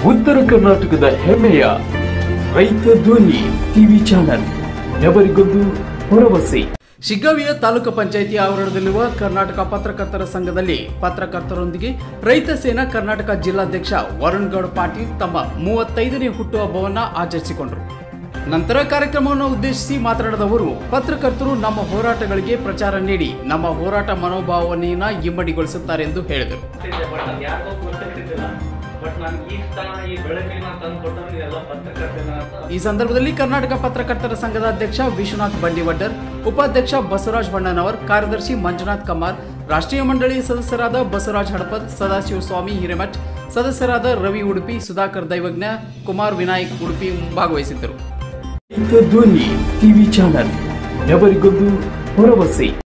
ಉತ್ತರ ಕರ್ನಾಟಕದ ಹೆಮ್ಮೆಯ ರೈತ ಧ್ವನಿ ಟಿವಿ ಚಾನಲ್ ఎవరిಗೊಂದು ಭರವಸೆ ಶಿಗ್ಗಾವಿಯ ತಾಲೂಕು ಪಂಚಾಯಿತಿ ಆವರಣದಲ್ಲಿರುವ ಕರ್ನಾಟಕ ಪತ್ರಕರ್ತರ ಸಂಘದಲ್ಲಿ ಪತ್ರಕರ್ತರೊಂದಿಗೆ ರೈತ ಸೇನಾ ಕರ್ನಾಟಕ ಜಿಲ್ಲಾಧ್ಯಕ್ಷ ವರುಣ್ ಗೌಡ್ ಪಾಟೀಲ್ ತಮ್ಮ ಮೂವತ್ತೈದನೇ ಹುಟ್ಟುಹಬ್ಬವನ್ನು ಆಚರಿಸಿಕೊಂಡರು ನಂತರ ಕಾರ್ಯಕ್ರಮವನ್ನು ಉದ್ದೇಶಿಸಿ ಮಾತನಾಡಿದ ಅವರು ಪತ್ರಕರ್ತರು ನಮ್ಮ ಹೋರಾಟಗಳಿಗೆ ಪ್ರಚಾರ ನೀಡಿ ನಮ್ಮ ಹೋರಾಟ ಮನೋಭಾವನೆಯನ್ನ ಇಮ್ಮಡಿಗೊಳಿಸುತ್ತಾರೆ ಎಂದು ಹೇಳಿದರು ಗೊತ್ತಿದೆ ಬಟ್ ಅದು ಯಾಕೋ ಗೊತ್ತಿರ್ತಿದ್ದಿಲ್ಲ ಬಟ್ ನನ್ಗೆ ಈ ಸ್ಥಾನ ಈ ಬೆಳಕಿನ ತಂದು ಕೊಟ್ಟರು ಎಲ್ಲ ಪತ್ರಕರ್ತನ ಅಂತ ಈ ಸಂದರ್ಭದಲ್ಲಿ ಕರ್ನಾಟಕ ಪತ್ರಕರ್ತರ ಸಂಘದ ಅಧ್ಯಕ್ಷ ವಿಶ್ವನಾಥ್ ಬಂಡಿವಡ್ಡರ್ ಉಪಾಧ್ಯಕ್ಷ ಬಸವರಾಜ್ ಬಣ್ಣನವರ್ ಕಾರ್ಯದರ್ಶಿ ಮಂಜುನಾಥ್ ಕಮಾರ್ ರಾಷ್ಟ್ರೀಯ ಮಂಡಳಿ ಸದಸ್ಯರಾದ ಬಸವರಾಜ್ ಹಡಪದ್ ಸದಾಶಿವ ಸ್ವಾಮಿ ಹಿರೇಮಠ್ ಸದಸ್ಯರಾದ ರವಿ ಉಡುಪಿ ಸುಧಾಕರ್ ದೈವಜ್ಞ ಕುಮಾರ್ ವಿನಾಯಕ್ ಉಡುಪಿ ಭಾಗವಹಿಸಿದ್ದರು ರೈತ ಧ್ವನಿ ಟಿವಿ ಚಾನಲ್ ఎవరిಗೊಂದು ಭರವಸೆ